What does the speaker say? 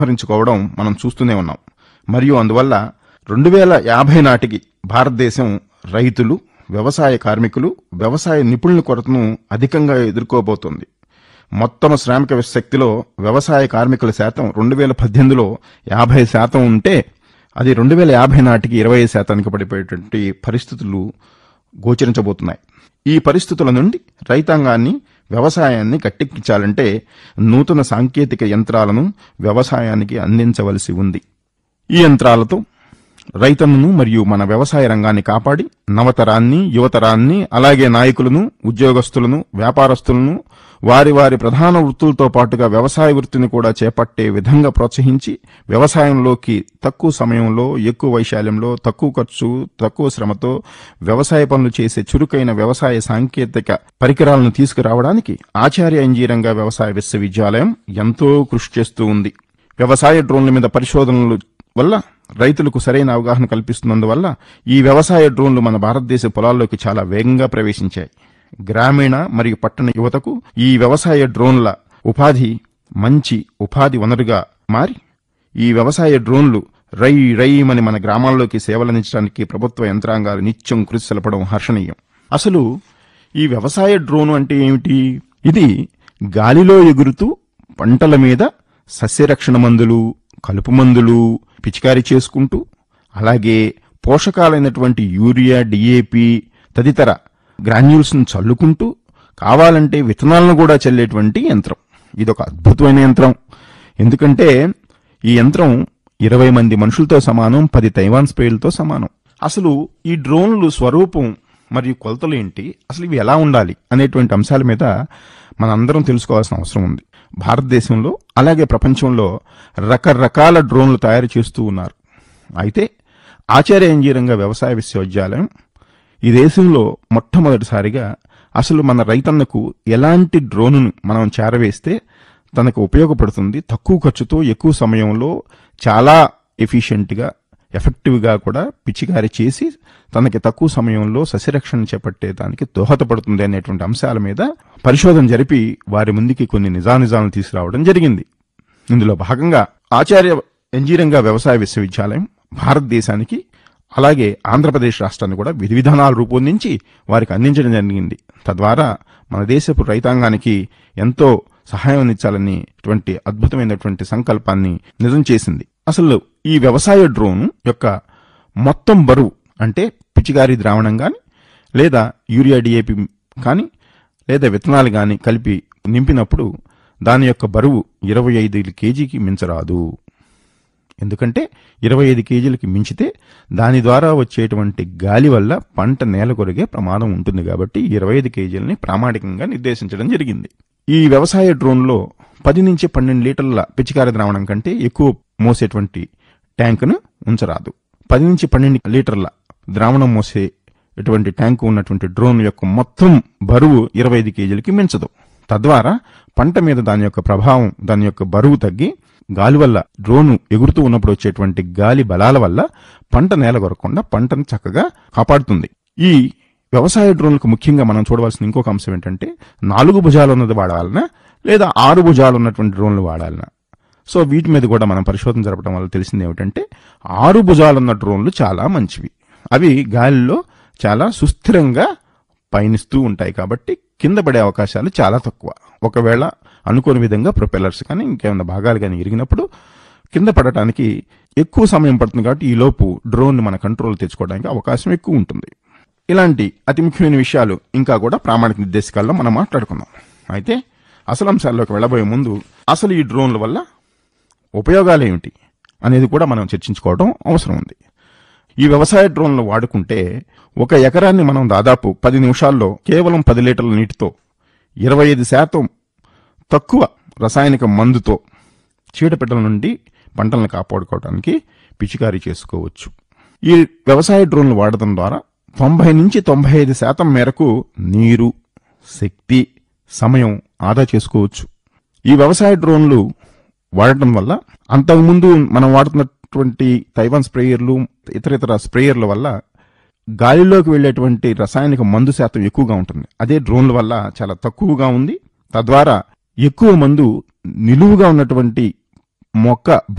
సంహరించుకోవడం మనం చూస్తూనే ఉన్నాం మరియు అందువల్ల రెండు వేల యాభై నాటికి భారతదేశం రైతులు వ్యవసాయ కార్మికులు వ్యవసాయ నిపుణుల కొరతను అధికంగా ఎదుర్కోబోతోంది మొత్తం శ్రామిక శక్తిలో వ్యవసాయ కార్మికుల శాతం రెండు వేల పద్దెనిమిదిలో యాభై శాతం ఉంటే అది రెండు వేల యాభై నాటికి ఇరవై శాతానికి పడిపోయేటువంటి పరిస్థితులు గోచరించబోతున్నాయి ఈ పరిస్థితుల నుండి రైతాంగాన్ని వ్యవసాయాన్ని గట్టెక్కించాలంటే నూతన సాంకేతిక యంత్రాలను వ్యవసాయానికి అందించవలసి ఉంది ఈ యంత్రాలతో రైతన్నను మరియు మన వ్యవసాయ రంగాన్ని కాపాడి నవతరాన్ని యువతరాన్ని అలాగే నాయకులను ఉద్యోగస్తులను వ్యాపారస్తులను వారి వారి ప్రధాన వృత్తులతో పాటుగా వ్యవసాయ వృత్తిని కూడా చేపట్టే విధంగా ప్రోత్సహించి వ్యవసాయంలోకి తక్కువ సమయంలో ఎక్కువ వైశాల్యంలో తక్కువ ఖర్చు తక్కువ శ్రమతో వ్యవసాయ పనులు చేసే చురుకైన వ్యవసాయ సాంకేతిక పరికరాలను తీసుకురావడానికి ఆచార్య ఇంజనీరింగ్ వ్యవసాయ విశ్వవిద్యాలయం ఎంతో కృషి చేస్తూ ఉంది వ్యవసాయ డ్రోన్ల మీద పరిశోధనలు వల్ల రైతులకు సరైన అవగాహన కల్పిస్తున్నందువల్ల ఈ వ్యవసాయ డ్రోన్లు మన భారతదేశ పొలాల్లోకి చాలా వేగంగా ప్రవేశించాయి గ్రామీణ మరియు పట్టణ యువతకు ఈ వ్యవసాయ డ్రోన్ల ఉపాధి మంచి ఉపాధి వనరుగా మారి ఈ వ్యవసాయ డ్రోన్లు రై రైమని మన గ్రామాల్లోకి సేవలందించడానికి ప్రభుత్వ యంత్రాంగాలు నిత్యం కృషి సెలపడం హర్షణీయం అసలు ఈ వ్యవసాయ డ్రోన్ అంటే ఏమిటి ఇది గాలిలో ఎగురుతూ పంటల మీద సస్యరక్షణ మందులు కలుపు మందులు పిచికారీ చేసుకుంటూ అలాగే పోషకాలైనటువంటి యూరియా డిఏపి తదితర గ్రాన్యూల్స్ ను చల్లుకుంటూ కావాలంటే విత్తనాలను కూడా చల్లేటువంటి యంత్రం ఇదొక అద్భుతమైన యంత్రం ఎందుకంటే ఈ యంత్రం ఇరవై మంది మనుషులతో సమానం పది తైవాన్ స్ప్రేలతో సమానం అసలు ఈ డ్రోన్లు స్వరూపం మరియు కొలతలు ఏంటి అసలు ఇవి ఎలా ఉండాలి అనేటువంటి అంశాల మీద మనందరం తెలుసుకోవాల్సిన అవసరం ఉంది భారతదేశంలో అలాగే ప్రపంచంలో రకరకాల డ్రోన్లు తయారు చేస్తూ ఉన్నారు అయితే ఆచార్య ఇంజనీరింగ్ వ్యవసాయ విశ్వవిద్యాలయం ఈ దేశంలో మొట్టమొదటిసారిగా అసలు మన రైతన్నకు ఎలాంటి డ్రోనును మనం చేరవేస్తే తనకు ఉపయోగపడుతుంది తక్కువ ఖర్చుతో ఎక్కువ సమయంలో చాలా ఎఫిషియెంట్గా ఎఫెక్టివ్గా కూడా పిచికారి చేసి తనకి తక్కువ సమయంలో సస్యరక్షణ చేపట్టే దానికి దోహదపడుతుంది అనేటువంటి అంశాల మీద పరిశోధన జరిపి వారి ముందుకి కొన్ని నిజానిజాలను తీసుకురావడం జరిగింది ఇందులో భాగంగా ఆచార్య ఇంజనీరింగ్ వ్యవసాయ విశ్వవిద్యాలయం భారతదేశానికి అలాగే ఆంధ్రప్రదేశ్ రాష్ట్రాన్ని కూడా విధి విధానాలు రూపొందించి వారికి అందించడం జరిగింది తద్వారా మన దేశపు రైతాంగానికి ఎంతో సహాయం అందించాలనేటువంటి అద్భుతమైనటువంటి సంకల్పాన్ని నిజం చేసింది అసలు ఈ వ్యవసాయ డ్రోన్ యొక్క మొత్తం బరువు అంటే పిచిగారి ద్రావణం కానీ లేదా యూరియా డిఏపి కానీ లేదా విత్తనాలు కానీ కలిపి నింపినప్పుడు దాని యొక్క బరువు ఇరవై ఐదు కేజీకి మించరాదు ఎందుకంటే ఇరవై ఐదు కేజీలకి మించితే దాని ద్వారా వచ్చేటువంటి గాలి వల్ల పంట నేల కొరిగే ప్రమాదం ఉంటుంది కాబట్టి ఇరవై ఐదు కేజీలని ప్రామాణికంగా నిర్దేశించడం జరిగింది ఈ వ్యవసాయ డ్రోన్లో పది నుంచి పన్నెండు లీటర్ల పిచికారి ద్రావణం కంటే ఎక్కువ మోసేటువంటి ట్యాంకును ఉంచరాదు పది నుంచి పన్నెండు లీటర్ల ద్రావణం మోసే ఇటువంటి ట్యాంకు ఉన్నటువంటి డ్రోన్ యొక్క మొత్తం బరువు ఇరవై ఐదు కేజీలకి మించదు తద్వారా పంట మీద దాని యొక్క ప్రభావం దాని యొక్క బరువు తగ్గి గాలి వల్ల డ్రోను ఎగురుతూ ఉన్నప్పుడు వచ్చేటువంటి గాలి బలాల వల్ల పంట నేల కొరకుండా పంటను చక్కగా కాపాడుతుంది ఈ వ్యవసాయ డ్రోన్లకు ముఖ్యంగా మనం చూడవలసిన ఇంకొక అంశం ఏంటంటే నాలుగు భుజాలు ఉన్నది వాడాలనా లేదా ఆరు భుజాలు ఉన్నటువంటి డ్రోన్లు వాడాలనా సో వీటి మీద కూడా మనం పరిశోధన జరపడం వల్ల తెలిసింది ఏమిటంటే ఆరు భుజాలున్న డ్రోన్లు చాలా మంచివి అవి గాలిలో చాలా సుస్థిరంగా పయనిస్తూ ఉంటాయి కాబట్టి కింద పడే అవకాశాలు చాలా తక్కువ ఒకవేళ అనుకోని విధంగా ప్రొపెల్లర్స్ కానీ ఇంకేమైనా భాగాలు కానీ ఇరిగినప్పుడు కింద పడటానికి ఎక్కువ సమయం పడుతుంది కాబట్టి ఈ లోపు డ్రోన్ మన కంట్రోల్ తెచ్చుకోవడానికి అవకాశం ఎక్కువ ఉంటుంది ఇలాంటి అతి ముఖ్యమైన విషయాలు ఇంకా కూడా ప్రామాణిక నిర్దేశకాల్లో మనం మాట్లాడుకుందాం అయితే అసలు అంశాల్లోకి వెళ్ళబోయే ముందు అసలు ఈ డ్రోన్ల వల్ల ఉపయోగాలు ఏమిటి అనేది కూడా మనం చర్చించుకోవడం అవసరం ఉంది ఈ వ్యవసాయ డ్రోన్లు వాడుకుంటే ఒక ఎకరాన్ని మనం దాదాపు పది నిమిషాల్లో కేవలం పది లీటర్ల నీటితో ఇరవై ఐదు శాతం తక్కువ రసాయనిక మందుతో చీడపిట్టల నుండి పంటలను కాపాడుకోవడానికి పిచికారీ చేసుకోవచ్చు ఈ వ్యవసాయ డ్రోన్లు వాడటం ద్వారా తొంభై నుంచి తొంభై ఐదు శాతం మేరకు నీరు శక్తి సమయం ఆదా చేసుకోవచ్చు ఈ వ్యవసాయ డ్రోన్లు వాడటం వల్ల అంతకుముందు మనం వాడుతున్నటువంటి తైవాన్ స్ప్రేయర్లు ఇతర ఇతర స్ప్రేయర్ల వల్ల గాలిలోకి వెళ్ళేటువంటి రసాయనిక మందు శాతం ఎక్కువగా ఉంటుంది అదే డ్రోన్ల వల్ల చాలా తక్కువగా ఉంది తద్వారా ఎక్కువ మందు నిలువుగా ఉన్నటువంటి మొక్క